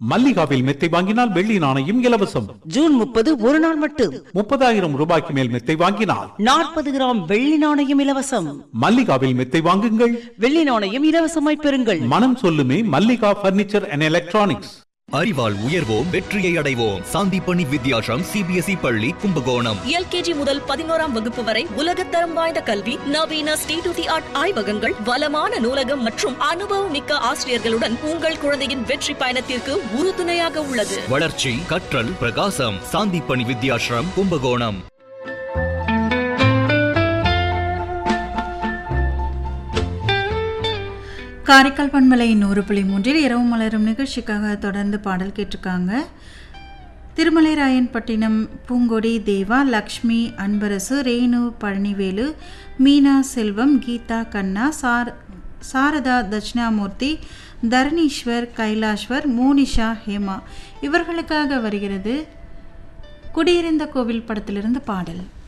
மல்லிகாவில் மெத்தை வாங்கினால் வெள்ளி நாணயம் இலவசம் ஜூன் முப்பது ஒரு நாள் மட்டும் முப்பதாயிரம் ரூபாய்க்கு மேல் மெத்தை வாங்கினால் நாற்பது கிராம் வெள்ளி நாணயம் இலவசம் மல்லிகாவில் மெத்தை வாங்குங்கள் வெள்ளி நாணயம் இலவசமாய் பெறுங்கள் மனம் சொல்லுமே மல்லிகா பர்னிச்சர் அண்ட் எலக்ட்ரானிக்ஸ் அறிவால் உயர்வோம் வெற்றியை அடைவோம் சாந்திப்பணி வித்யாசம் சிபிஎஸ்இ பள்ளி கும்பகோணம் எல்கேஜி முதல் பதினோராம் வகுப்பு வரை உலகத்தரம் வாய்ந்த கல்வி நவீன ஸ்டேட் டு தி ஆர்ட் ஆய்வகங்கள் வளமான நூலகம் மற்றும் அனுபவம் மிக்க ஆசிரியர்களுடன் உங்கள் குழந்தையின் வெற்றி பயணத்திற்கு உறுதுணையாக உள்ளது வளர்ச்சி கற்றல் பிரகாசம் சாந்திப்பணி வித்யாசிரம் கும்பகோணம் காரைக்கால் பண்பலை நூறு புள்ளி மூன்றில் இரவு மலரும் நிகழ்ச்சிக்காக தொடர்ந்து பாடல் கேட்டிருக்காங்க திருமலைராயன்பட்டினம் பூங்கொடி தேவா லக்ஷ்மி அன்பரசு ரேணு பழனிவேலு மீனா செல்வம் கீதா கண்ணா சார் சாரதா தட்சிணாமூர்த்தி தரணீஸ்வர் கைலாஷ்வர் மோனிஷா ஹேமா இவர்களுக்காக வருகிறது குடியிருந்த கோவில் படத்திலிருந்து பாடல்